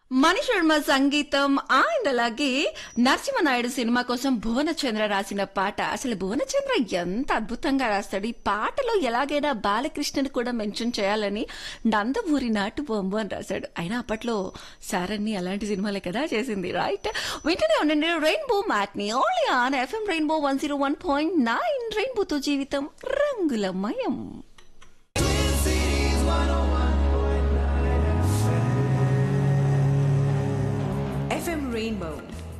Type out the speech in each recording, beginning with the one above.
మణి శర్మ సంగీతం అండ్ అలాగే నరసింహనాయుడు సినిమా కోసం భువనచంద్ర రాసిన పాట అసలు భువనచంద్ర ఎంత అద్భుతంగా రాస్తాడు ఈ పాటలో ఎలాగైనా బాలకృష్ణని కూడా మెన్షన్ చేయాలని నందమూరి నాటు బొమ్మ అని రాశాడు అయినా అప్పట్లో సారన్ని అలాంటి సినిమాలే కదా చేసింది రైట్ వెంటనే ఉండండి Rainbow matinee only on FM Rainbow one zero one point nine రెయిన్బోతో జీవితం రంగులమయం FM Rainbow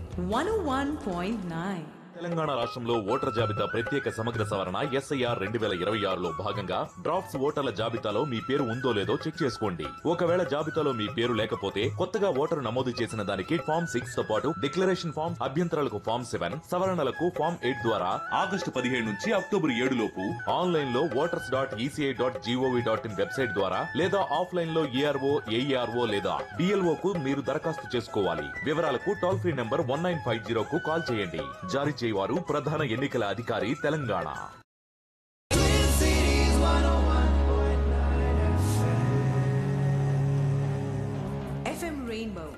101.9. తెలంగాణ రాష్ట్రంలో ఓటర్ల జాబితా ప్రత్యేక సమగ్ర సవరణ ఎస్ఐఆర్ రెండు వేల ఇరవై ఆరులో భాగంగా డ్రాఫ్ట్స్ ఓటర్ల జాబితాలో మీ పేరు ఉందో లేదో చెక్ చేసుకోండి ఒకవేళ జాబితాలో మీ పేరు లేకపోతే కొత్తగా ఓటరు నమోదు చేసిన దానికి ఫామ్ సిక్స్ తో పాటు డిక్లరేషన్ ఫామ్ అభ్యంతరాలకు ఫామ్ సెవెన్ సవరణలకు ఫామ్ ఎయిట్ ద్వారా ఆగస్టు పదిహేడు నుంచి అక్టోబర్ ఏడు లోపు ఆన్లైన్ లో voters dot ECI dot GOV dot in website ద్వారా లేదా ఆఫ్లైన్ లో ఏఆర్ఓ ఏఈఆర్ఓ లేదా డిఎల్ఓ కు మీరు దరఖాస్తు చేసుకోవాలి వివరాలకు toll free number one nine five zero కు కాల్ చేయండి జారీ చేయవారు ప్రధాన ఎన్నికల అధికారి Telangana FM Rainbow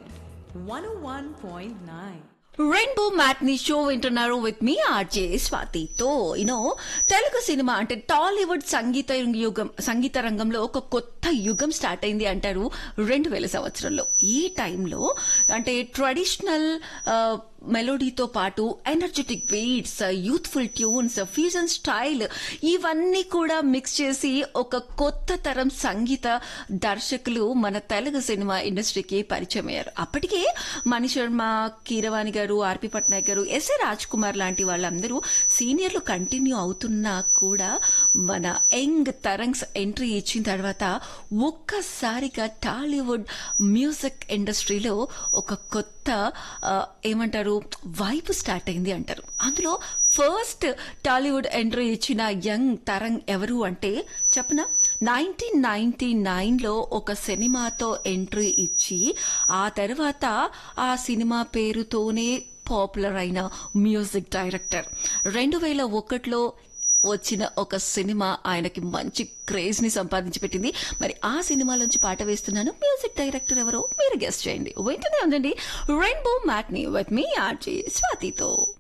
101.9. Rainbow matinee show వింటున్నారు విత్ మీ ఆర్జే స్వాతితో యూనో తెలుగు సినిమా అంటే టాలీవుడ్ సంగీత యుగం సంగీత రంగంలో ఒక కొత్త యుగం స్టార్ట్ అయింది అంటారు రెండు వేల సంవత్సరంలో ఈ టైంలో అంటే ట్రెడిషనల్ మెలోడీతో పాటు energetic beats youthful tunes fusion style ఇవన్నీ కూడా మిక్స్ చేసి ఒక కొత్త తరం సంగీత దర్శకులు మన తెలుగు సినిమా ఇండస్ట్రీకి పరిచయం అయ్యారు అప్పటికే మణి శర్మ కీరవాణి గారు ఆర్పి పట్నాయక్ గారు ఎస్ఏ రాజ్ కుమార్ లాంటి వాళ్ళందరూ సీనియర్లు కంటిన్యూ అవుతున్నా కూడా మన యంగ్ తరంగ్స్ ఎంట్రీ ఇచ్చిన తర్వాత ఒక్కసారిగా టాలీవుడ్ మ్యూజిక్ ఇండస్ట్రీలో ఒక కొత్త ఆ, ఏమంటారు వైపు స్టార్ట్ అయింది అంటారు అందులో ఫస్ట్ టాలీవుడ్ ఎంట్రీ ఇచ్చిన యంగ్ తరంగ్ ఎవరు అంటే చెప్పన నైన్టీన్ నైన్టీ నైన్లో ఒక సినిమాతో ఎంట్రీ ఇచ్చి ఆ తర్వాత ఆ సినిమా పేరుతోనే పాపులర్ అయిన మ్యూజిక్ డైరెక్టర్ రెండు వేల ఒకటిలో వచ్చిన ఒక సినిమా ఆయనకి మంచి క్రేజ్ ని సంపాదించి పెట్టింది మరి ఆ సినిమాలోంచి పాట వేస్తున్నాను మ్యూజిక్ డైరెక్టర్ ఎవరో మీరు గెస్ట్ చేయండి వెంటనే ఉందండి రెయిన్బో మ్యాట్ని విత్ మీ ఆర్జే స్వాతితో